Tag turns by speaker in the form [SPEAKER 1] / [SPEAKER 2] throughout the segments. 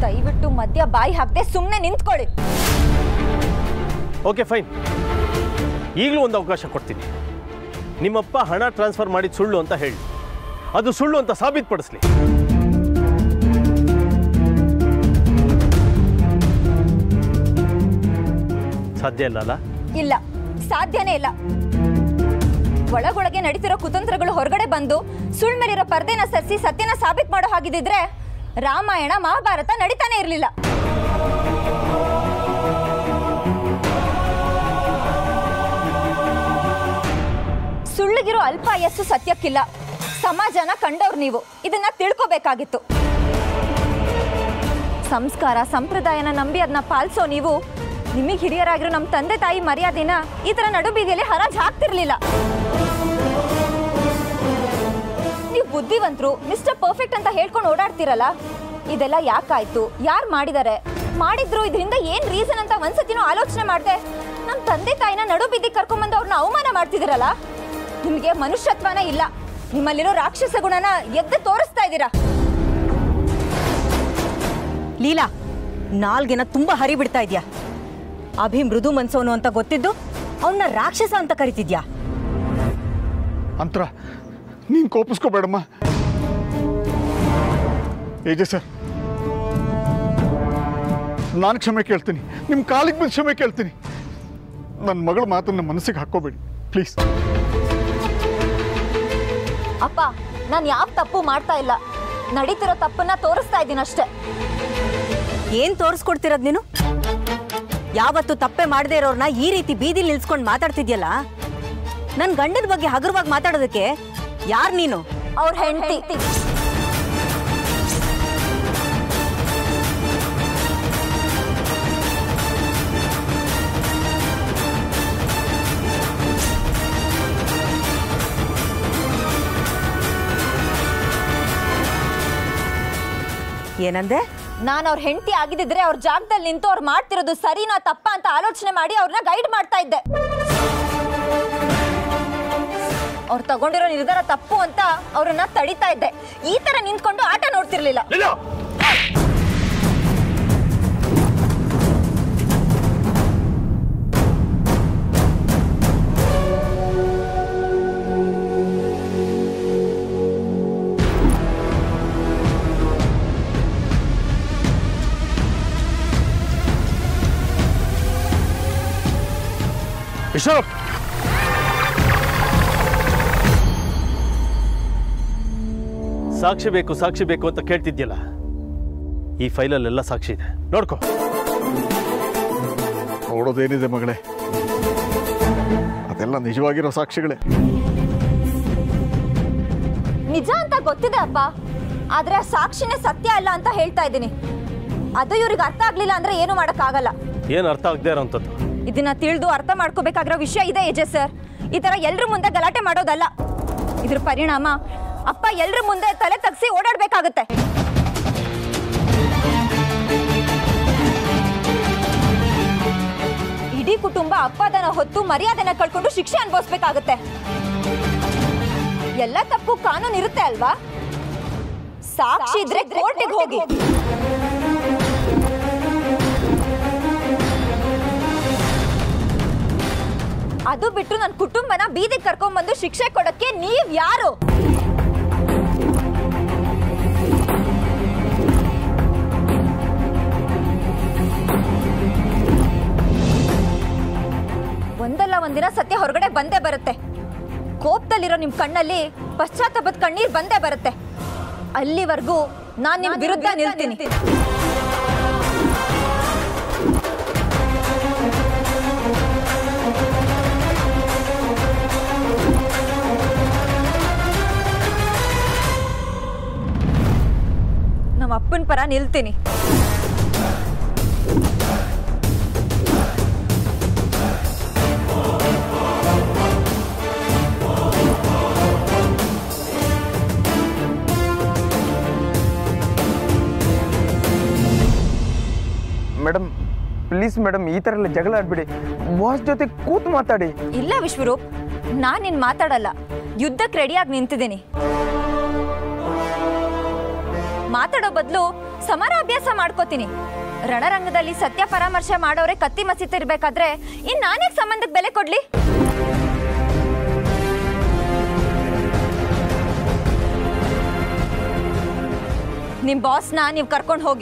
[SPEAKER 1] ದಯವಿಟ್ಟು ಮಧ್ಯ ಬಾಯಿ ಹಾಕದೆ ಸುಮ್ಮನೆ ನಿಂತ್ಕೊಳ್ಳಿ
[SPEAKER 2] ಓಕೆ ಫೈನ್ ಈಗಲೂ ಒಂದು ಅವಕಾಶ ಕೊಡ್ತೀನಿ ನಿಮ್ಮಪ್ಪ ಹಣ ಟ್ರಾನ್ಸ್ಫರ್ ಮಾಡಿದ ಸುಳ್ಳು ಅಂತ ಹೇಳಿ ಅದು ಸುಳ್ಳು ಅಂತ ಸಾಬೀತುಪಡಿಸ್ಲಿ ಸಾಧ್ಯ ಇಲ್ಲ ಅಲ್ಲ
[SPEAKER 1] ಇಲ್ಲ ಸಾಧ್ಯನೇ ಇಲ್ಲ ಒಳಗೊಳಗೆ ನಡೀತಿರೋ ಕುತಂತ್ರಗಳು ಹೊರಗಡೆ ಬಂದು ಸುಳ್ ಮೇಲಿರೋ ಪರ್ದೆನ ಸರಿಸಿ ಸತ್ಯನ ಸಾಬೀತ್ ಮಾಡೋ ಹಾಗಿದ್ದಿದ್ರೆ ರಾಮಾಯಣ ಮಹಾಭಾರತ ನಡೀತಾನೆ ಇರಲಿಲ್ಲ ಸುಳ್ಳಿಗಿರೋ ಅಲ್ಪ ಆಯಸ್ಸು ಸತ್ಯಕ್ಕಿಲ್ಲ ಸಮಾಜನ ಕಂಡವ್ರು ನೀವು ಇದನ್ನ ತಿಳ್ಕೋಬೇಕಾಗಿತ್ತು ಸಂಸ್ಕಾರ ಸಂಪ್ರದಾಯನ ನಂಬಿ ಅದನ್ನ ಪಾಲಿಸೋ ನೀವು ನಿಮಗೆ ಹಿರಿಯರಾಗಿರೋ ನಮ್ಮ ತಂದೆ ತಾಯಿ ಮರ್ಯಾದೆನ ಈ ಥರ ನಡು ಬೀದಿಯಲ್ಲಿ ಹರಾಜ್ ಹಾಕ್ತಿರ್ಲಿಲ್ಲ ನೀವು ಬುದ್ಧಿವಂತರು ಮಿಸ್ಟರ್ ಪರ್ಫೆಕ್ಟ್ ಅಂತ ಹೇಳ್ಕೊಂಡು ಓಡಾಡ್ತಿರಲ್ಲ ಇದೆಲ್ಲ ಯಾಕಾಯ್ತು ಯಾರು ಮಾಡಿದ್ದಾರೆ ಮಾಡಿದ್ರು ಇದರಿಂದ ಏನ್ ರೀಸನ್ ಅಂತ ಒಂದ್ಸತಿನೂ ಆಲೋಚನೆ ಮಾಡ್ದೆ ನಮ್ಮ ತಂದೆ ತಾಯಿನ ನಡು ಬೀದಿಗೆ ಕರ್ಕೊಂಬಂದು ಅವ್ರನ್ನ ಅವಮಾನ ಮಾಡ್ತಿದ್ದೀರಲ್ಲ ನಿಮಗೆ ಮನುಷ್ಯತ್ವನೇ ಇಲ್ಲ ನಿಮ್ಮಲ್ಲಿರೋ ರಾಕ್ಷಸ ಗುಣನ ಎದ್ದು ತೋರಿಸ್ತಾ ಇದ್ದೀರಾ
[SPEAKER 3] ಲೀಲಾ ನಾಲ್ಗೆನ ತುಂಬಾ ಹರಿ ಬಿಡ್ತಾ ಇದ್ಯಾ ಅಭಿ ಮೃದು ಮನ್ಸೋನು ಅಂತ ಗೊತ್ತಿದ್ದು ಅವನ್ನ ರಾಕ್ಷಸ ಅಂತ ಕರಿತಿದ್ಯಾ
[SPEAKER 4] ಅಂತರ ನೀನು ಕೋಪಿಸ್ಕೋಬೇಡಮ್ಮ ಏಜೆ ಸರ್ ನಾನು ಕ್ಷಮೆ ಕೇಳ್ತೀನಿ ನಿಮ್ಮ ಕಾಲಿಗೆ ಬಂದು ಕ್ಷಮೆ ಕೇಳ್ತೀನಿ ನನ್ನ ಮಗಳ ಮಾತನ್ನ ಮನಸ್ಸಿಗೆ ಹಾಕ್ಕೋಬೇಡಿ ಪ್ಲೀಸ್
[SPEAKER 1] ಅಪ್ಪ ನಾನು ಯಾವ ತಪ್ಪು ಮಾಡ್ತಾ ಇಲ್ಲ ನಡೀತಿರೋ ತಪ್ಪನ್ನ ತೋರಿಸ್ತಾ ಇದ್ದೀನಿ ಅಷ್ಟೇ
[SPEAKER 3] ಏನ್ ತೋರಿಸ್ಕೊಡ್ತಿರೋದ್ ನೀನು ಯಾವತ್ತು ತಪ್ಪೆ ಮಾಡದೇ ಇರೋರ್ನ ಈ ರೀತಿ ಬೀದಿಲಿ ನಿಲ್ಸ್ಕೊಂಡು ಮಾತಾಡ್ತಿದ್ಯಲ್ಲ ನನ್ ಗಂಡನ ಬಗ್ಗೆ ಹಗುರವಾಗಿ ಮಾತಾಡೋದಕ್ಕೆ ಯಾರ್ ನೀನು
[SPEAKER 1] ಅವ್ರ ಹೆಂಡತಿ
[SPEAKER 3] ಏನಂದೆ
[SPEAKER 1] ನಾನು ಅವ್ರ ಹೆಂಡತಿ ಆಗಿದ್ದಿದ್ರೆ ಅವ್ರ ಜಾಗದಲ್ಲಿ ನಿಂತು ಅವ್ರು ಮಾಡ್ತಿರೋದು ಸರಿನಾ ತಪ್ಪ ಅಂತ ಆಲೋಚನೆ ಮಾಡಿ ಅವ್ರನ್ನ ಗೈಡ್ ಮಾಡ್ತಾ ಇದ್ದೆ ಅವ್ರು ತಗೊಂಡಿರೋ ನಿರ್ಧಾರ ತಪ್ಪು ಅಂತ ಅವ್ರನ್ನ ತಡಿತಾ ಇದ್ದೆ ಈ ತರ ನಿಂತ್ಕೊಂಡು ಆಟ ನೋಡ್ತಿರ್ಲಿಲ್ಲ
[SPEAKER 2] ವಿಶ್ವರೂಪ್ ಸಾಕ್ಷಿ ಬೇಕು ಸಾಕ್ಷಿ ಬೇಕು ಅಂತ ಕೇಳ್ತಿದ್ಯಲ್ಲ ಈ ಫೈಲಲ್ಲೆಲ್ಲ ಸಾಕ್ಷಿ ಇದೆ ನೋಡ್ಕೋ
[SPEAKER 4] ನೋಡೋದೇನಿದೆ ಮಗಳೇ ಅದೆಲ್ಲ ನಿಜವಾಗಿರೋ ಸಾಕ್ಷಿಗಳೇ
[SPEAKER 1] ನಿಜ ಅಂತ ಗೊತ್ತಿದೆ ಅಪ್ಪ ಆದ್ರೆ ಆ ಸಾಕ್ಷಿನೇ ಸತ್ಯ ಅಲ್ಲ ಅಂತ ಹೇಳ್ತಾ ಇದ್ದೀನಿ ಅದು ಇವ್ರಿಗೆ ಅರ್ಥ ಆಗ್ಲಿಲ್ಲ ಅಂದ್ರೆ ಏನು ಮಾಡಕ್ಕಾಗಲ್ಲ
[SPEAKER 2] ಏನು ಅರ್ಥ ಆಗದೆ ಇರೋಂಥದ್ದು
[SPEAKER 1] ಇದನ್ನ ತಿಳಿದು ಅರ್ಥ ಮಾಡ್ಕೋಬೇಕಾಗಿರೋ ವಿಷಯ ಇದೆ ಎಜೆ ಸರ್ ಈ ತರ ಎಲ್ರ ಮುಂದೆ ಗಲಾಟೆ ಮಾಡೋದಲ್ಲ ಇದ್ರ ಪರಿಣಾಮ ಅಪ್ಪ ಎಲ್ರ ಮುಂದೆ ತಲೆ ತಗ್ಸಿ ಓಡಾಡ್ಬೇಕಾಗತ್ತೆ ಇಡೀ ಕುಟುಂಬ ಅಪ್ಪದನ ಹೊತ್ತು ಮರ್ಯಾದೆನ ಕಳ್ಕೊಂಡು ಶಿಕ್ಷೆ ಅನುಭವಿಸ್ಬೇಕಾಗತ್ತೆ ಎಲ್ಲ ತಪ್ಪು ಕಾನೂನು ಇರುತ್ತೆ ಅಲ್ವಾ ಸಾಕ್ಷಿ ಇದ್ರೆ ಕೋರ್ಟಿಗೆ ಹೋಗಿ ಅದು ಬಿಟ್ಟು ನನ್ನ ಕುಟುಂಬನ ಬೀದಿಗೆ ಕರ್ಕೊಂಡ್ಬಂದು ಶಿಕ್ಷೆ ಕೊಡಕ್ಕೆ ನೀವ್ ಯಾರು ಒಂದಲ್ಲ ಒಂದಿನ ಸತ್ಯ ಹೊರಗಡೆ ಬಂದೇ ಬರುತ್ತೆ ಕೋಪದಲ್ಲಿರೋ ನಿಮ್ ಕಣ್ಣಲ್ಲಿ ಪಶ್ಚಾತ್ತಾಪದ ಕಣ್ಣೀರ್ ಬಂದೇ ಬರುತ್ತೆ ಅಲ್ಲಿವರೆಗೂ ನಾನ್ ನಿಮ್ ವಿರುದ್ಧ ನಿಲ್ತೀನಿ ನಮ್ಮ ಅಪ್ಪನ ಪರ ನಿಲ್ತೀನಿ
[SPEAKER 5] ಮೇಡಮ್ ಪ್ಲೀಸ್ ಮೇಡಮ್ ಈ ಥರ ಎಲ್ಲ ಜಗಳ ಆಡ್ಬಿಡಿ ಬಾಸ್ ಜೊತೆ ಕೂತು ಮಾತಾಡಿ
[SPEAKER 1] ಇಲ್ಲ ವಿಶ್ವರೂಪ್ ನಾನ್ ನಿನ್ ಮಾತಾಡಲ್ಲ ಯುದ್ಧಕ್ಕೆ ರೆಡಿಯಾಗಿ ನಿಂತಿದ್ದೀನಿ ಮಾತಾಡೋ ಬದಲು ಸಮರ ಅಭ್ಯಾಸ ಮಾಡ್ಕೋತೀನಿ ರಣರಂಗದಲ್ಲಿ ಸತ್ಯ ಪರಾಮರ್ಶೆ ಮಾಡೋರೆ ಕತ್ತಿ ಮಸೀತಿರ್ಬೇಕಾದ್ರೆ ಇನ್ ನಾನೇ ಸಂಬಂಧಕ್ಕೆ ಬೆಲೆ ಕೊಡ್ಲಿ ನಿಮ್ ಬಾಸ್ನ ನೀವು ಕರ್ಕೊಂಡು ಹೋಗಿ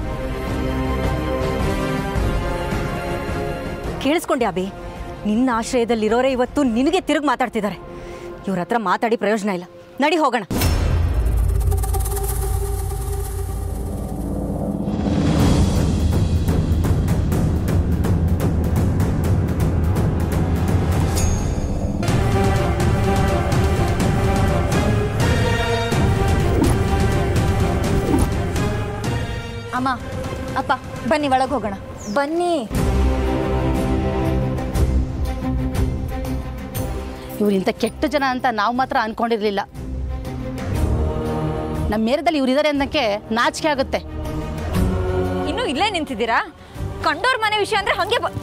[SPEAKER 3] ಕೇಳಿಸ್ಕೊಂಡೆ ಅಬಿ ನಿನ್ನ ಆಶ್ರಯದಲ್ಲಿರೋರೇ ಇವತ್ತು ನಿನಗೆ ತಿರುಗಿ ಮಾತಾಡ್ತಿದ್ದಾರೆ ಇವ್ರ ಹತ್ರ ಮಾತಾಡಿ ಪ್ರಯೋಜನ ಇಲ್ಲ ನಡಿ ಹೋಗೋಣ
[SPEAKER 1] ಅಮ್ಮ ಅಪ್ಪ ಬನ್ನಿ ಒಳಗೆ ಹೋಗೋಣ ಬನ್ನಿ
[SPEAKER 6] ಇವ್ರು ಇಂಥ ಕೆಟ್ಟ ಜನ ಅಂತ ನಾವು ಮಾತ್ರ ಅನ್ಕೊಂಡಿರ್ಲಿಲ್ಲ ನಮ್ಮ ಮೇರದಲ್ಲಿ ಇವ್ರಿದ್ದಾರೆ ಅನ್ನೋಕ್ಕೆ ನಾಚಿಕೆ ಆಗುತ್ತೆ
[SPEAKER 1] ಇನ್ನು ಇಲ್ಲೇ ನಿಂತಿದ್ದೀರಾ ಕಂಡೋರ್ ಮನೆ ವಿಷಯ ಅಂದ್ರೆ ಹಂಗೆ ಬ-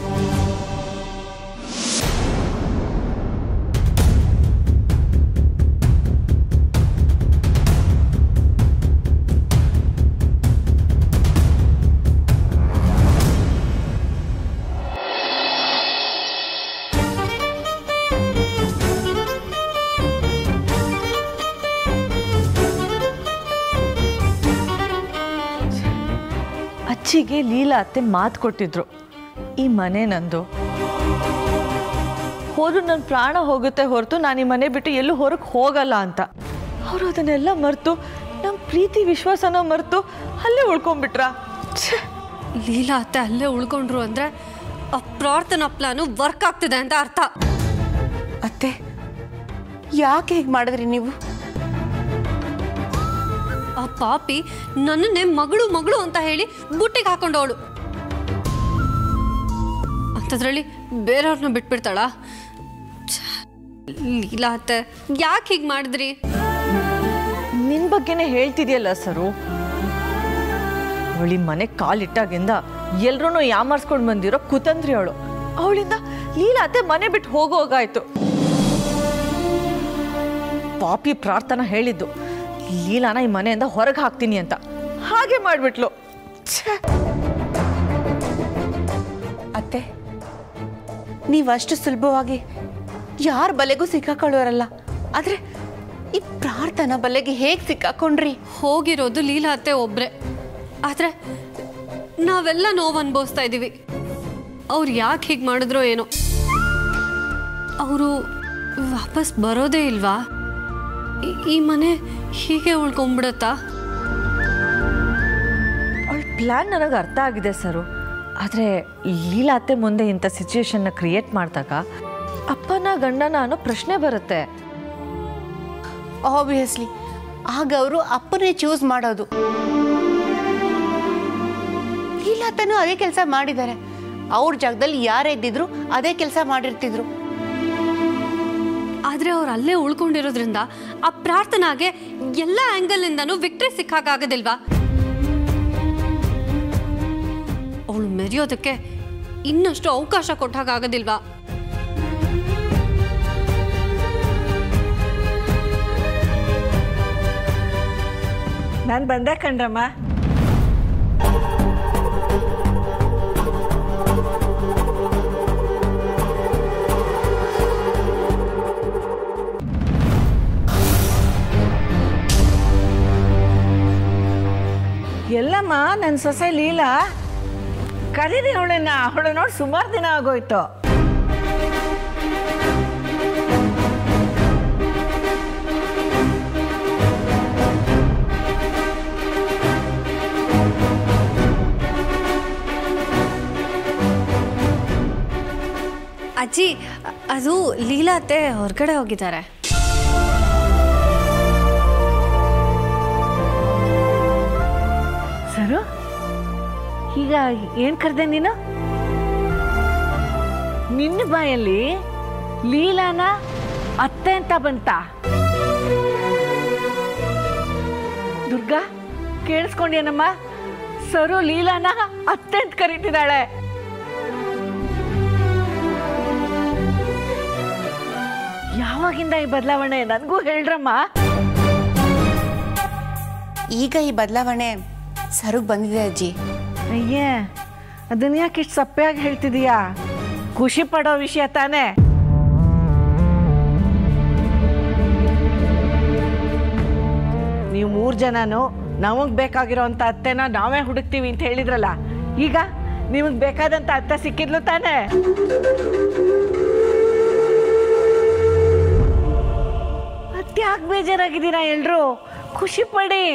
[SPEAKER 7] ಅಚ್ಚಿಗೆ ಲೀಲಾ ಅತ್ತೆ ಮಾತು ಕೊಟ್ಟಿದ್ರು ಈ ಮನೆ ನಂದು ಹೋದ್ರು ನನ್ನ ಪ್ರಾಣ ಹೋಗುತ್ತೆ ಹೊರತು ನಾನು ಈ ಮನೆ ಬಿಟ್ಟು ಎಲ್ಲೂ ಹೊರಗೆ ಹೋಗಲ್ಲ ಅಂತ ಅವರು ಅದನ್ನೆಲ್ಲ ಮರೆತು ನಮ್ಮ ಪ್ರೀತಿ ವಿಶ್ವಾಸನ ಮರೆತು ಅಲ್ಲೇ ಉಳ್ಕೊಂಡ್ಬಿಟ್ರಾ ಛೇ
[SPEAKER 8] ಲೀಲಾ ಅತ್ತೆ ಅಲ್ಲೇ ಉಳ್ಕೊಂಡ್ರು ಅಂದ್ರೆ ಆ ಪ್ರಾರ್ಥನಾ ಪ್ಲಾನು ವರ್ಕ್ ಆಗ್ತಿದೆ ಅಂತ ಅರ್ಥ
[SPEAKER 9] ಅತ್ತೆ ಯಾಕೆ ಹೀಗೆ ಮಾಡಿದ್ರಿ ನೀವು
[SPEAKER 8] ಆ ಪಾಪಿ ನನ್ನನ್ನೇ ಮಗಳು ಮಗಳು ಅಂತ ಹೇಳಿ ಬುಟ್ಟಿಗೆ ಹಾಕೊಂಡವಳು ಅಂಥದ್ರಲ್ಲಿ ಬೇರೆಯವ್ರನ್ನ ಬಿಟ್ಬಿಡ್ತಾಳ ಲೀಲಾ ಅತ್ತೆ ಯಾಕೆ ಹೀಗೆ ಮಾಡಿದ್ರಿ
[SPEAKER 7] ನಿನ್ನ ಬಗ್ಗೆನೇ ಹೇಳ್ತಿದ್ಯಲ್ಲ ಸರು ಅವಳಿ ಮನೆ ಕಾಲಿಟ್ಟಾಗಿಂದ ಎಲ್ರೂ ಯಾಮಾರ್ಸ್ಕೊಂಡು ಬಂದಿರೋ ಕುತಂತ್ರಿ ಅವಳು ಅವಳಿಂದ ಲೀಲಾ ಅತ್ತೆ ಮನೆ ಬಿಟ್ಟು ಹೋಗೋಗಾಯ್ತು ಪಾಪಿ ಪ್ರಾರ್ಥನಾ ಹೇಳಿದ್ದು ಲೀಲಾನ ಈ ಮನೆಯಿಂದ ಹೊರಗೆ ಹಾಕ್ತೀನಿ ಅಂತ ಹಾಗೆ ಮಾಡ್ಬಿಟ್ಲು ಛೇ
[SPEAKER 9] ಅತ್ತೆ ನೀವಷ್ಟು ಸುಲಭವಾಗಿ ಯಾರ ಬಲೆಗೂ ಸಿಕ್ಕಾಕೊಳ್ಳೋರಲ್ಲ ಆದರೆ ಈ ಪ್ರಾರ್ಥನಾ ಬಲೆಗೆ ಹೇಗೆ ಸಿಕ್ಕಾಕೊಂಡ್ರಿ
[SPEAKER 8] ಹೋಗಿರೋದು ಲೀಲಾ ಅತ್ತೆ ಒಬ್ರೆ ಆದ್ರೆ ನಾವೆಲ್ಲ ನೋವು ಅನುಭವಿಸ್ತಾ ಇದ್ದೀವಿ ಅವ್ರು ಯಾಕೆ ಹೀಗೆ ಮಾಡಿದ್ರೋ ಏನೋ ಅವರು ವಾಪಸ್ ಬರೋದೇ ಇಲ್ವಾ ಈ- ಈ ಮನೆ ಹೀಗೆ ಉಳ್ಕೊಂಡ್ಬಿಡತ್ತಾ
[SPEAKER 7] ಅವಳ ಪ್ಲ್ಯಾನ್ ನನಗೆ ಅರ್ಥ ಆಗಿದೆ ಸರು ಆದರೆ ಲೀಲಾ ಅತ್ತೆ ಮುಂದೆ ಇಂಥ ಸಿಚುವೇಶನ್ನ ಕ್ರಿಯೇಟ್ ಮಾಡಿದಾಗ ಅಪ್ಪನ ಗಂಡನ ಅನ್ನೋ ಪ್ರಶ್ನೆ ಬರುತ್ತೆ
[SPEAKER 9] ಆಬ್ವಿಯಸ್ಲಿ ಆಗ ಅವರು ಅಪ್ಪನೇ ಚೂಸ್ ಮಾಡೋದು ಲೀಲಾತನೂ ಅದೇ ಕೆಲಸ ಮಾಡಿದ್ದಾರೆ ಅವ್ರ ಜಾಗದಲ್ಲಿ ಯಾರೇ ಇದ್ದಿದ್ರು ಅದೇ ಕೆಲಸ ಮಾಡಿರ್ತಿದ್ರು
[SPEAKER 8] ಆದ್ರೆ ಅವ್ರು ಅಲ್ಲೇ ಉಳ್ಕೊಂಡಿರೋದ್ರಿಂದ ಆ ಪ್ರಾರ್ಥನಾಗೆ ಎಲ್ಲ ಆಂಗಲ್ನಿಂದನೂ ವಿಕ್ಟ್ರಿ ಸಿಕ್ಕಾಗದಿಲ್ವಾ ಅವಳು ಮೆರೆಯೋದಕ್ಕೆ ಇನ್ನಷ್ಟು ಅವಕಾಶ ಕೊಟ್ಟಾಗದಿಲ್ವಾ
[SPEAKER 7] ನಾನು ಬಂದೆ ಕಣ್ರಮ್ಮ
[SPEAKER 10] ಎಲ್ಲಮ್ಮ ನನ್ನ ಸೊಸೆ ಲೀಲಾ ಕರೀರಿ ಅವಳನ್ನ ಅವಳು ನೋಡಿ ಸುಮಾರು ದಿನ ಆಗೋಯ್ತು
[SPEAKER 8] ಅಜ್ಜಿ ಅದು ಲೀಲಾ ಅತ್ತೆ ಹೊರಗಡೆ ಹೋಗಿದ್ದಾರೆ
[SPEAKER 10] ಸರು ಈಗ ಏನ್ ಕರೆದೆ ನೀನು ನಿನ್ನ ಬಾಯಲ್ಲಿ ಲೀಲಾನ ಅತ್ತೆ ಅಂತ ಬಂತ ದುರ್ಗಾ ಕೇಳಿಸ್ಕೊಂಡೇನಮ್ಮ ಸರು ಲೀಲಾನ ಅತ್ತೆ ಅಂತ ಕರೀತಿದ್ದಾಳೆ ಯಾವಾಗಿಂದ ಈ ಬದಲಾವಣೆ ನನಗೂ ಹೇಳ್ರಮ್ಮ
[SPEAKER 9] ಈಗ ಈ ಬದಲಾವಣೆ ಸರಿಗೆ ಬಂದಿದೆ ಅಜ್ಜಿ
[SPEAKER 10] ಅಯ್ಯೇ ಅದನ್ನ ಯಾಕೆ ಇಷ್ಟು ಸಪ್ಪೆಯಾಗಿ ಹೇಳ್ತಿದೀಯಾ ಖುಷಿ ಪಡೋ ವಿಷಯ ತಾನೇ ನೀವು ಮೂರು ಜನನು ನಮಗೆ ಬೇಕಾಗಿರೋಂಥ ಅತ್ತೆನ ನಾವೇ ಹುಡುಕ್ತೀವಿ ಅಂತ ಹೇಳಿದ್ರಲ್ಲ ಈಗ ನಿಮಗೆ ಬೇಕಾದಂಥ ಅತ್ತೆ ಸಿಕ್ಕಿದ್ಲು ತಾನೇ ಅದ್ಯಾಕೆ ಬೇಜಾರಾಗಿದ್ದೀರಾ ಎಲ್ರು ಖುಷಿ ಪಡಿ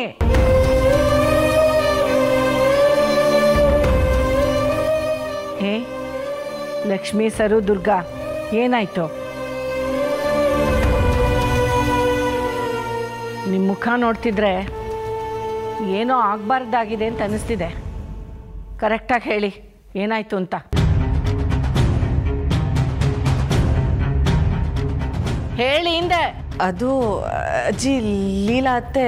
[SPEAKER 10] ಹೇ ಲಕ್ಷ್ಮೀ ಸರು ದುರ್ಗಾ ಏನಾಯ್ತು ನಿಮ್ಮ ಮುಖ ನೋಡ್ತಿದ್ರೆ ಏನೋ ಆಗಬಾರ್ದಾಗಿದೆ ಅಂತ ಅನಿಸ್ತಿದೆ ಕರೆಕ್ಟಾಗಿ ಹೇಳಿ ಏನಾಯ್ತು ಅಂತ ಹೇಳಿ ಹಿಂದೆ
[SPEAKER 7] ಅದು ಅಜ್ಜಿ ಲೀಲಾ ಅತ್ತೆ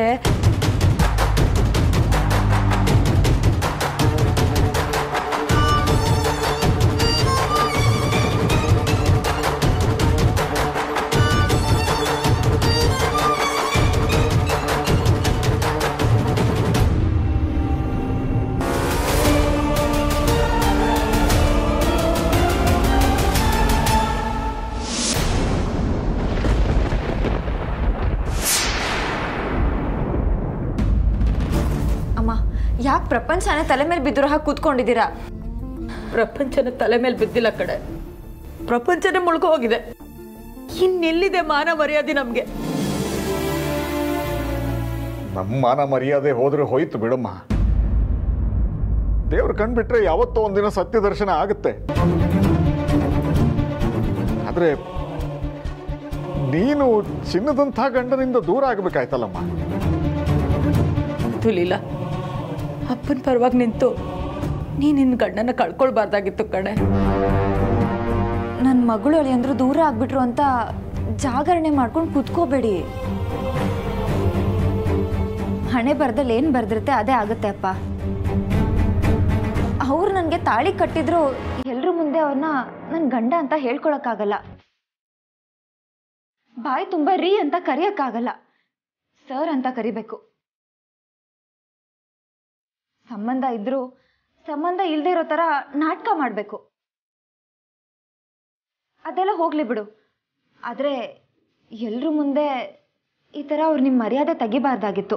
[SPEAKER 1] ಅಮ್ಮ ಯಾಕೆ ಪ್ರಪಂಚನೇ ತಲೆ ಮೇಲೆ ಬಿದ್ದಿರೋ ಹಾಗೆ ಕೂತ್ಕೊಂಡಿದ್ದೀರಾ
[SPEAKER 7] ಪ್ರಪಂಚನ ತಲೆ ಮೇಲೆ ಬಿದ್ದಿಲ್ಲ ಕಡೆ ಪ್ರಪಂಚನೇ ಮುಳುಗು ಹೋಗಿದೆ ಇನ್ನೆಲ್ಲಿದೆ ಮಾನ ಮರ್ಯಾದೆ ನಮಗೆ
[SPEAKER 4] ನಮ್ಮ ಮಾನ ಮರ್ಯಾದೆ ಹೋದ್ರೆ ಹೋಯ್ತು ಬಿಡಮ್ಮ ದೇವ್ರು ಕಂಡ್ಬಿಟ್ರೆ ಯಾವತ್ತೋ ಒಂದಿನ ಸತ್ಯ ದರ್ಶನ ಆಗುತ್ತೆ ಆದ್ರೆ ನೀನು ಚಿನ್ನದಂಥ ಗಂಡನಿಂದ ದೂರ ಆಗಬೇಕಾಯ್ತಲ್ಲಮ್ಮ
[SPEAKER 7] ತುಲಿಲ್ಲ ಅಪ್ಪನ ಪರವಾಗಿ ನಿಂತು ನೀ ನಿನ್ನ ಗಂಡನ ಕಳ್ಕೊಳ್ಬಾರ್ದಾಗಿತ್ತು ಕಣೆ
[SPEAKER 1] ನನ್ನ ಮಗಳು ಅಳಿಯಂದ್ರು ದೂರ ಆಗ್ಬಿಟ್ರು ಅಂತ ಜಾಗರಣೆ ಮಾಡ್ಕೊಂಡು ಕೂತ್ಕೋಬೇಡಿ ಹಣೆ ಬರ್ದಲ್ಲಿ ಏನು ಬರ್ದಿರುತ್ತೆ ಅದೇ ಆಗುತ್ತೆ ಅಪ್ಪ ಅವ್ರು ನನಗೆ ತಾಳಿ ಕಟ್ಟಿದ್ರು ಎಲ್ರ ಮುಂದೆ ಅವ್ರನ್ನ ನನ್ನ ಗಂಡ ಅಂತ ಹೇಳ್ಕೊಳಕ್ಕಾಗಲ್ಲ ಬಾಯಿ ತುಂಬ ರೀ ಅಂತ ಕರೆಯೋಕ್ಕಾಗಲ್ಲ ಸರ್ ಅಂತ ಕರಿಬೇಕು ಸಂಬಂಧ ಇದ್ರೂ ಸಂಬಂಧ ಇಲ್ಲದೆ ಇರೋ ಥರ ನಾಟಕ ಮಾಡಬೇಕು ಅದೆಲ್ಲ ಹೋಗ್ಲಿ ಬಿಡು ಆದರೆ ಎಲ್ರ ಮುಂದೆ ಈ ಥರ ಅವ್ರು ನಿಮ್ಮ ಮರ್ಯಾದೆ ತೆಗಿಬಾರ್ದಾಗಿತ್ತು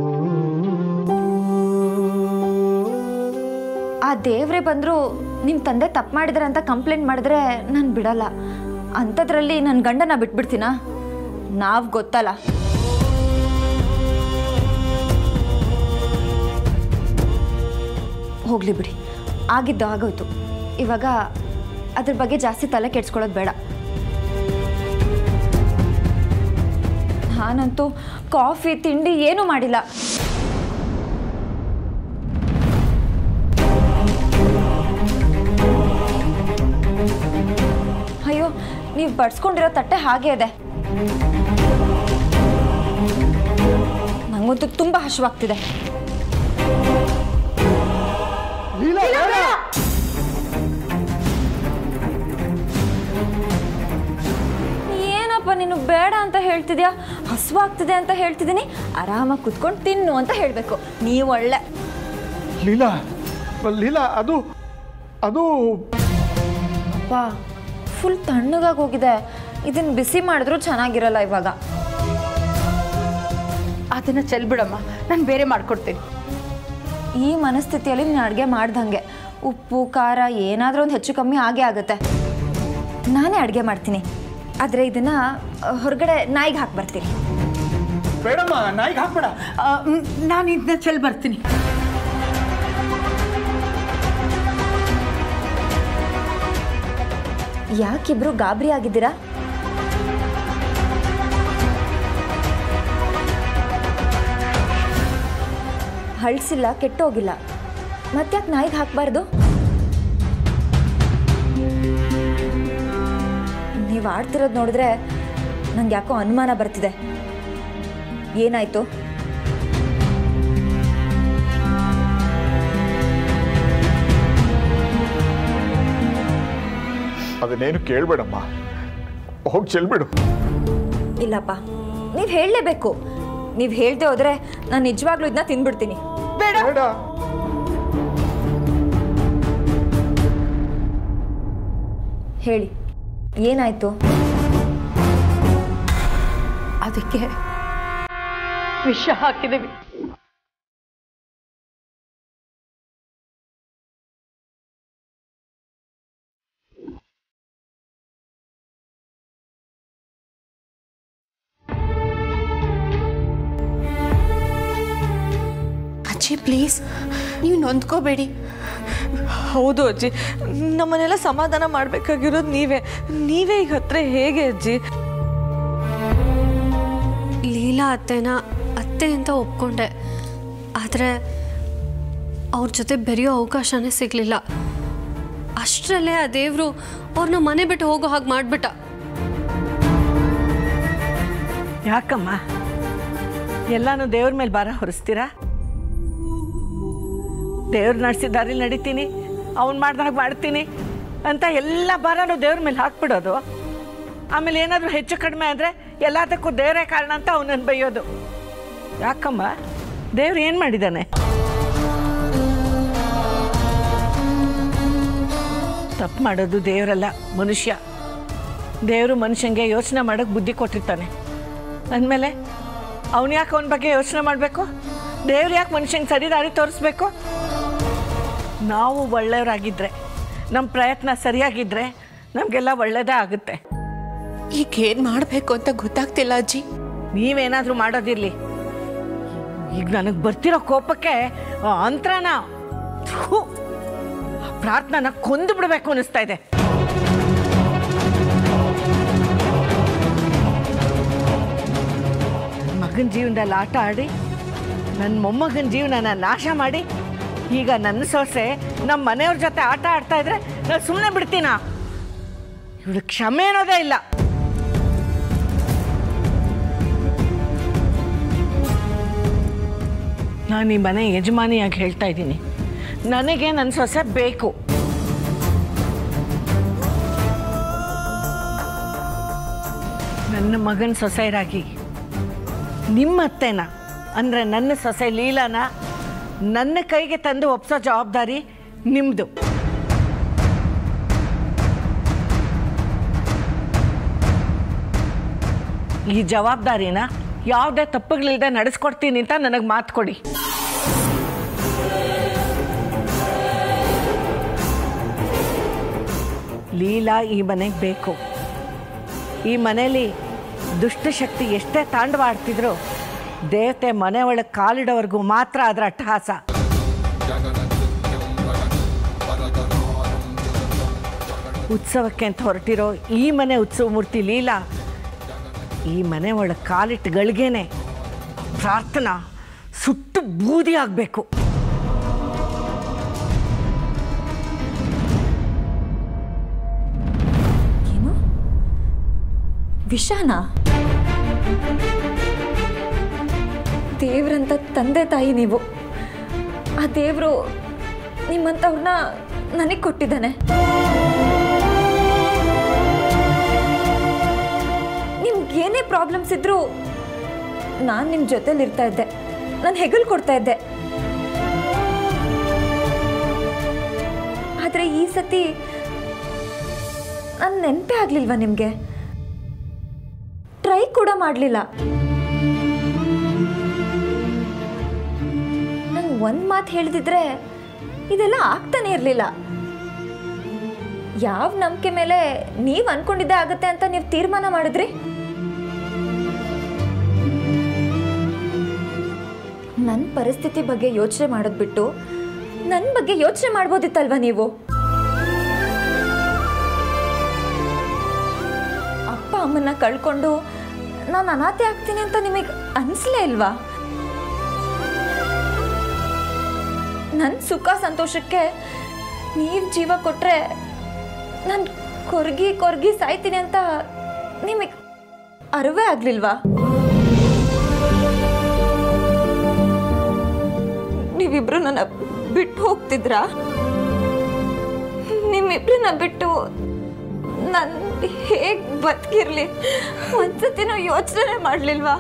[SPEAKER 1] ಆ ದೇವ್ರೆ ಬಂದರೂ ನಿಮ್ಮ ತಂದೆ ತಪ್ಪು ಮಾಡಿದ್ರೆ ಅಂತ ಕಂಪ್ಲೇಂಟ್ ಮಾಡಿದ್ರೆ ನಾನು ಬಿಡಲ್ಲ ಅಂಥದ್ರಲ್ಲಿ ನನ್ನ ಗಂಡನ ಬಿಟ್ಬಿಡ್ತೀನಾ ನಾವು ಗೊತ್ತಲ್ಲ ಹೋಗ್ಲಿ ಬಿಡಿ ಆಗಿದ್ದು ಆಗೋಯ್ತು ಇವಾಗ ಅದ್ರ ಬಗ್ಗೆ ಜಾಸ್ತಿ ತಲೆ ಕೆಡ್ಸ್ಕೊಳ್ಳೋದು ಬೇಡ ನಾನಂತೂ ಕಾಫಿ ತಿಂಡಿ ಏನೂ ಮಾಡಿಲ್ಲ ಅಯ್ಯೋ ನೀವು ಬಡ್ಸ್ಕೊಂಡಿರೋ ತಟ್ಟೆ ಹಾಗೆ ಇದೆ ನಂಗಂತೂ ತುಂಬ ಹಶ್ವಾಗ್ತಿದೆ ಏನಪ್ಪ ನೀನು ಬೇಡ ಅಂತ ಹೇಳ್ತಿದ್ಯಾ ಹಸುವಾಗ್ತಿದೆ ಅಂತ ಹೇಳ್ತಿದ್ದೀನಿ ಆರಾಮಾಗಿ ಕುತ್ಕೊಂಡು ತಿನ್ನು ಅಂತ ಹೇಳಬೇಕು ನೀವು ಒಳ್ಳೆ
[SPEAKER 4] ಲೀಲಾ ಲೀಲಾ ಅದು ಅದು
[SPEAKER 1] ಅಪ್ಪ ಫುಲ್ ತಣ್ಣಗಾಗಿ ಹೋಗಿದೆ ಇದನ್ನ ಬಿಸಿ ಮಾಡಿದ್ರು ಚೆನ್ನಾಗಿರಲ್ಲ ಇವಾಗ
[SPEAKER 6] ಅದನ್ನ ಚೆಲ್ಬಿಡಮ್ಮ ನಾನು ಬೇರೆ ಮಾಡ್ಕೊಡ್ತೀನಿ
[SPEAKER 1] ಈ ಮನಸ್ಥಿತಿಯಲ್ಲಿ ನೀನು ಅಡುಗೆ ಮಾಡ್ದಂಗೆ ಉಪ್ಪು ಖಾರ ಏನಾದರೂ ಒಂದು ಹೆಚ್ಚು ಕಮ್ಮಿ ಆಗೇ ಆಗುತ್ತೆ ನಾನೇ ಅಡುಗೆ ಮಾಡ್ತೀನಿ ಆದರೆ ಇದನ್ನ ಆ, ಹೊರಗಡೆ ನಾಯಿಗೆ ಹಾಕಿ ಬರ್ತೀನಿ
[SPEAKER 4] ಬೇಡಮ್ಮ ನಾಯಿಗೆ ಹಾಕ್ಬೇಡ
[SPEAKER 6] ನಾನು ಇದನ್ನ ಚೆಲ್ ಬರ್ತೀನಿ
[SPEAKER 1] ಯಾಕಿಬ್ರು ಗಾಬರಿ ಆಗಿದ್ದೀರಾ ಹಳ್ಸಿಲ್ಲ ಕೆಟ್ಟೋಗಿಲ್ಲ ಮತ್ತ್ಯಾಕೆ ನಾಯಿಗೆ ಹಾಕಬಾರ್ದು ನೀವು ಆಡ್ತಿರೋದು ನೋಡಿದ್ರೆ ನಂಗೆ ಯಾಕೋ ಅನುಮಾನ ಬರ್ತಿದೆ ಏನಾಯ್ತು
[SPEAKER 4] ಅದನ್ನೇನು ಕೇಳಬೇಡಮ್ಮ ಹೋಗಿ ಚೆಲ್ಬಿಡು
[SPEAKER 1] ಇಲ್ಲಪ್ಪ ನೀವು ಹೇಳಲೇಬೇಕು ನೀವು ಹೇಳ್ದೆ ಹೋದ್ರೆ ನಾನು ನಿಜವಾಗ್ಲೂ ಇದನ್ನ ತಿಂದ್ಬಿಡ್ತೀನಿ
[SPEAKER 4] ಬೇಡ
[SPEAKER 1] ಹೇಳಿ ಏನಾಯ್ತು
[SPEAKER 8] ಅದಕ್ಕೆ ವಿಷ ಹಾಕಿದ್ದೀವಿ
[SPEAKER 9] ಅಜ್ಜಿ ಪ್ಲೀಸ್ ನೀವು ನೊಂದ್ಕೋಬೇಡಿ
[SPEAKER 7] ಹೌದು ಅಜ್ಜಿ ನಮ್ಮನ್ನೆಲ್ಲ ಸಮಾಧಾನ ಮಾಡಬೇಕಾಗಿರೋದು ನೀವೇ ನೀವೇ ಈಗ ಹತ್ರ ಹೇಗೆ ಅಜ್ಜಿ
[SPEAKER 8] ಲೀಲಾ ಅತ್ತೆನ ಅತ್ತೆ ಅಂತ ಒಪ್ಕೊಂಡೆ ಆದರೆ ಅವ್ರ ಜೊತೆ ಬೆರೆಯೋ ಅವಕಾಶನೇ ಸಿಗಲಿಲ್ಲ ಅಷ್ಟರಲ್ಲೇ ಆ ದೇವರು ಅವ್ರನ್ನ ಮನೆ ಬಿಟ್ಟು ಹೋಗೋ ಹಾಗೆ ಮಾಡಿಬಿಟ್ಟ
[SPEAKER 10] ಯಾಕಮ್ಮ ಎಲ್ಲಾನು ದೇವ್ರ ಮೇಲೆ ಭಾರ ಹೊರಿಸ್ತೀರಾ ದೇವ್ರು ನಡೆಸಿ ದಾರಿಲಿ ನಡಿತೀನಿ ಅವ್ನು ಮಾಡ್ದಾಗ ಮಾಡ್ತೀನಿ ಅಂತ ಎಲ್ಲ ಭಾರನೂ ದೇವ್ರ ಮೇಲೆ ಹಾಕ್ಬಿಡೋದು ಆಮೇಲೆ ಏನಾದರೂ ಹೆಚ್ಚು ಕಡಿಮೆ ಆದರೆ ಎಲ್ಲದಕ್ಕೂ ದೇವರೇ ಕಾರಣ ಅಂತ ಅವನನ್ನು ಬೈಯೋದು ಯಾಕಮ್ಮ ದೇವ್ರು ಏನು ಮಾಡಿದ್ದಾನೆ ತಪ್ಪು ಮಾಡೋದು ದೇವರಲ್ಲ ಮನುಷ್ಯ ದೇವರು ಮನುಷ್ಯಂಗೆ ಯೋಚನೆ ಮಾಡೋಕ್ಕೆ ಬುದ್ಧಿ ಕೊಟ್ಟಿರ್ತಾನೆ ಅಂದಮೇಲೆ ಅವನು ಯಾಕೆ ಅವನ ಬಗ್ಗೆ ಯೋಚನೆ ಮಾಡಬೇಕು ದೇವ್ರು ಯಾಕೆ ಮನುಷ್ಯಂಗೆ ಸರಿ ದಾರಿ ತೋರಿಸ್ಬೇಕು ನಾವು ಒಳ್ಳೆಯವರಾಗಿದ್ದರೆ ನಮ್ಮ ಪ್ರಯತ್ನ ಸರಿಯಾಗಿದ್ದರೆ ನಮಗೆಲ್ಲ ಒಳ್ಳೆಯದೇ ಆಗುತ್ತೆ
[SPEAKER 9] ಈಗ ಏನು ಮಾಡಬೇಕು ಅಂತ ಗೊತ್ತಾಗ್ತಿಲ್ಲ ಅಜ್ಜಿ
[SPEAKER 10] ನೀವೇನಾದರೂ ಮಾಡೋದಿರಲಿ ಈಗ ನನಗೆ ಬರ್ತಿರೋ ಕೋಪಕ್ಕೆ ಆ ಅಂತರನ ಥು, ಆ ಪ್ರಾರ್ಥನೆನ ಕೊಂದು ಬಿಡಬೇಕು ಅನ್ನಿಸ್ತಾ ಇದೆ ಮಗನ ಜೀವನದಲ್ಲಿ ಆಟ ಆಡಿ ನನ್ನ ಮೊಮ್ಮಗನ ಜೀವನನ ನಾಶ ಮಾಡಿ ಈಗ ನನ್ನ ಸೊಸೆ ನಮ್ಮ ಮನೆಯವ್ರ ಜೊತೆ ಆಟ ಆಡ್ತಾ ಇದ್ರೆ ನಾನು ಸುಮ್ಮನೆ ಬಿಡ್ತೀನಾ ಇವಳು ಕ್ಷಮೆ ಅನ್ನೋದೇ ಇಲ್ಲ ನಾನು ಈ ಮನೆ ಯಜಮಾನಿಯಾಗಿ ಹೇಳ್ತಾ ಇದ್ದೀನಿ ನನಗೆ ನನ್ನ ಸೊಸೆ ಬೇಕು ನನ್ನ ಮಗನ ಸೊಸೆಯರಾಗಿ ನಿಮ್ಮ ಅತ್ತೆನ ಅಂದರೆ ನನ್ನ ಸೊಸೆ ಲೀಲಾನ ನನ್ನ ಕೈಗೆ ತಂದು ಒಪ್ಸೋ ಜವಾಬ್ದಾರಿ ನಿಮ್ಮದು ಈ ಜವಾಬ್ದಾರಿನ ಯಾವುದೇ ತಪ್ಪುಗಳಿಲ್ಲದೆ ನಡೆಸ್ಕೊಡ್ತೀನಿ ಅಂತ ನನಗೆ ಮಾತು ಕೊಡಿ ಲೀಲಾ ಈ ಮನೆಗೆ ಬೇಕು ಈ ಮನೆಯಲ್ಲಿ ದುಷ್ಟಶಕ್ತಿ ಎಷ್ಟೇ ತಾಂಡವ ಆಡ್ತಿದ್ರು ದೇವತೆ ಮನೆ ಒಳಗೆ ಕಾಲಿಡೋವರೆಗೂ ಮಾತ್ರ ಅದರ ಅಟ್ಟಹಾಸ ಉತ್ಸವಕ್ಕೆ ಅಂತ ಹೊರಟಿರೋ ಈ ಮನೆ ಉತ್ಸವ ಮೂರ್ತಿ ಲೀಲಾ ಈ ಮನೆ ಒಳಗೆ ಕಾಲಿಟ್ಟು ಗಳಿಗೆನೆ ಪ್ರಾರ್ಥನಾ ಸುಟ್ಟು ಬೂದಿ ಆಗಬೇಕು
[SPEAKER 1] ಏನು ವಿಷಾನ ದೇವ್ರಂತ ತಂದೆ ತಾಯಿ ನೀವು ಆ ದೇವರು ನಿಮ್ಮಂಥವ್ರನ್ನ ನನಗೆ ಕೊಟ್ಟಿದ್ದಾನೆ ನಿಮ್ಗೆ ಏನೇ ಪ್ರಾಬ್ಲಮ್ಸ್ ಇದ್ರೂ ನಾನು ನಿಮ್ಮ ಜೊತೆಲಿ ಇರ್ತಾ ಇದ್ದೆ ನಾನು ಹೆಗಲು ಕೊಡ್ತಾ ಇದ್ದೆ ಆದರೆ ಈ ಸತಿ ನನ್ನ ನೆನಪೇ ಆಗಲಿಲ್ವಾ ನಿಮಗೆ ಟ್ರೈ ಕೂಡ ಮಾಡಲಿಲ್ಲ ನಂಗೆ ಒಂದು ಮಾತು ಹೇಳಿದಿದ್ರೆ ಇದೆಲ್ಲ ಆಗ್ತಾನೆ ಇರಲಿಲ್ಲ ಯಾವ ನಂಬಿಕೆ ಮೇಲೆ ನೀವು ಅನ್ಕೊಂಡಿದ್ದೆ ಆಗುತ್ತೆ ಅಂತ ನೀವು ತೀರ್ಮಾನ ಮಾಡಿದ್ರಿ ನನ್ನ ಪರಿಸ್ಥಿತಿ ಬಗ್ಗೆ ಯೋಚನೆ ಮಾಡೋದು ಬಿಟ್ಟು ನನ್ನ ಬಗ್ಗೆ ಯೋಚನೆ ಮಾಡ್ಬೋದಿತ್ತಲ್ವಾ ನೀವು ಅಪ್ಪ ಅಮ್ಮನ್ನ ಕಳ್ಕೊಂಡು ನಾನು ಅನಾಥೆ ಆಗ್ತೀನಿ ಅಂತ ನಿಮಗೆ ಅನಿಸ್ಲೇ ಇಲ್ವಾ ನನ್ನ ಸುಖ ಸಂತೋಷಕ್ಕೆ ನೀವು ಜೀವ ಕೊಟ್ಟರೆ ನಾನು ಕೊರ್ಗಿ ಕೊರ್ಗಿ ಸಾಯ್ತೀನಿ ಅಂತ ನಿಮಗೆ ಅರಿವೇ ಆಗಲಿಲ್ವಾ ನೀವಿಬ್ರು ನನ್ನ ಬಿಟ್ಟು ಹೋಗ್ತಿದ್ರಾ ನಿಮ್ಮಿಬ್ರನ್ನ ಬಿಟ್ಟು ನಾನು ಹೇಗೆ ಬದುಕಿರ್ಲಿ ಒಂದ್ಸತಿನೂ ಯೋಚನೆ ಮಾಡಲಿಲ್ವಾ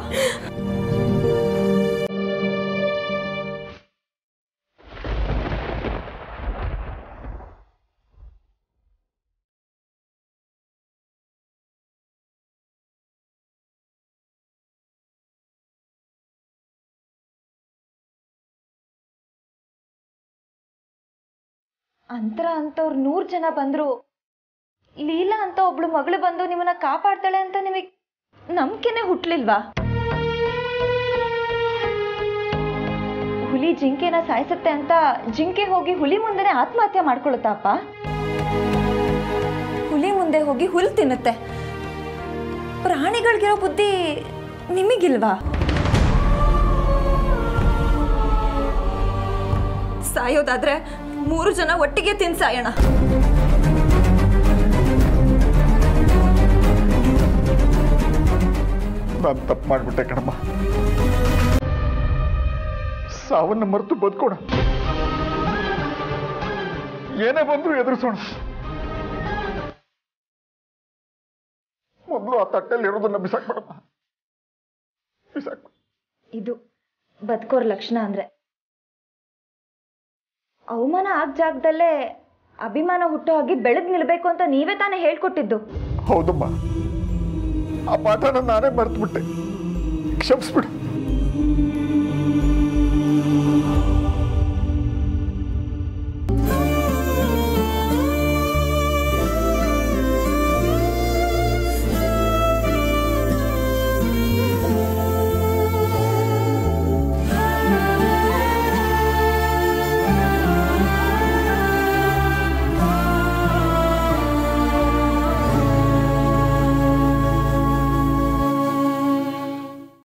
[SPEAKER 1] ಅಂತರ ಅಂತವ್ರು ನೂರು ಜನ ಬಂದ್ರು ಲೀಲಾ ಅಂತ ಒಬ್ಳು ಮಗಳು ಬಂದು ನಿಮ್ಮನ್ನ ಕಾಪಾಡ್ತಾಳೆ ಅಂತ ನಿಮಗೆ ನಂಬಿಕೆನೆ ಹುಟ್ಲಿಲ್ವಾ ಹುಲಿ ಜಿಂಕೆನ ಸಾಯಿಸುತ್ತೆ ಅಂತ ಜಿಂಕೆ ಹೋಗಿ ಹುಲಿ ಮುಂದೆನೆ ಆತ್ಮಹತ್ಯೆ ಮಾಡ್ಕೊಳುತ್ತಾಪ ಹುಲಿ ಮುಂದೆ ಹೋಗಿ ಹುಲ್ ತಿನ್ನುತ್ತೆ ಪ್ರಾಣಿಗಳಿಗಿರೋ ಬುದ್ಧಿ ನಿಮಗಿಲ್ವಾ ಸಾಯೋದಾದ್ರೆ ಮೂರು ಜನ ಒಟ್ಟಿಗೆ ತಿನ್ ಸಾಯೋಣ
[SPEAKER 4] ನಾನು ತಪ್ಪು ಮಾಡಿಬಿಟ್ಟೆ ಕಣಮ್ಮ ಸಾವನ್ನ ಮರೆತು ಬದುಕೋಣ ಏನೇ ಬಂದರೂ ಎದುರಿಸೋಣ ಮೊದಲು ಆ ತಟ್ಟೆಯಲ್ಲಿ ಇರೋದನ್ನ ಬಿಸಾಕ್ಬೇಡಮ್ಮ ಬಿಸಾಕ್
[SPEAKER 1] ಇದು ಬದುಕೋರ್ ಲಕ್ಷಣ ಅಂದ್ರೆ ಅವಮಾನ ಆಗ ಜಾಗದಲ್ಲೇ ಅಭಿಮಾನ ಹುಟ್ಟೋ ಹಾಗೆ ಬೆಳೆದ್ ನಿಲ್ಬೇಕು ಅಂತ ನೀವೇ ತಾನೇ ಹೇಳ್ಕೊಟ್ಟಿದ್ದು
[SPEAKER 4] ಹೌದಮ್ಮ ಆ ಪಾಠನ ನಾನೇ ಮರೆತುಬಿಟ್ಟೆ ಕ್ಷಮಿಸ್ಬಿಡು